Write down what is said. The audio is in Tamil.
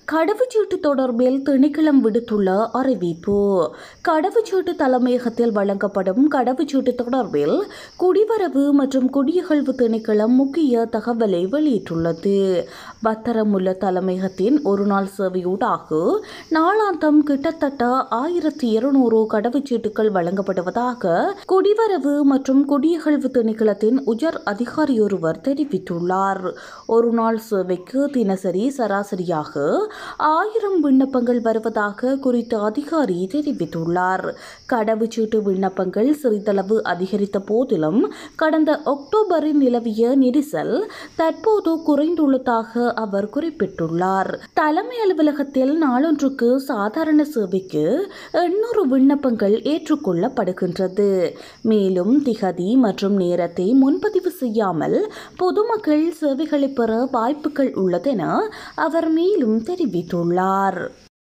கடவுச்சீட்டு தொடர்பில் திணைக்களம் விடுத்துள்ள அறிவிப்பு கடவுச்சீட்டு தலைமையகத்தில் வழங்கப்படும் கடவுச்சீட்டு தொடர்பில் குடிவரவு மற்றும் குடியகழ்வு திணைக்களம் முக்கிய தகவலை வெளியிட்டுள்ளது பத்தரமுல்ல தலைமையகத்தின் ஒருநாள் சேவையூடாக நாளாந்தம் கிட்டத்தட்ட ஆயிரத்தி இருநூறு கடவுச்சீட்டுகள் வழங்கப்படுவதாக குடிவரவு மற்றும் குடியகழ்வு திணைக்களத்தின் உயர் அதிகாரியொருவர் தெரிவித்துள்ளார் ஒரு நாள் சேவைக்கு தினசரி சராசரியாக ஆயிரம் விண்ணப்பங்கள் வருவதாக குறித்த அதிகாரி தெரிவித்துள்ளார் கடவுச்சீட்டு விண்ணப்பங்கள் சிறிதளவு அதிகரித்த போதிலும் கடந்த அக்டோபரில் நிலவிய நெரிசல் தற்போது குறைந்துள்ளதாக அவர் குறிப்பிட்டுள்ளார் தலைமை அலுவலகத்தில் நாளொன்றுக்கு சாதாரண சேவைக்கு எண்ணூறு விண்ணப்பங்கள் ஏற்றுக்கொள்ளப்படுகின்றது மேலும் திகதி மற்றும் நேரத்தை முன்பதிவு செய்யாமல் பொதுமக்கள் சேவைகளை பெற வாய்ப்புகள் உள்ளதென அவர் மேலும் தெரிவித்துள்ளார்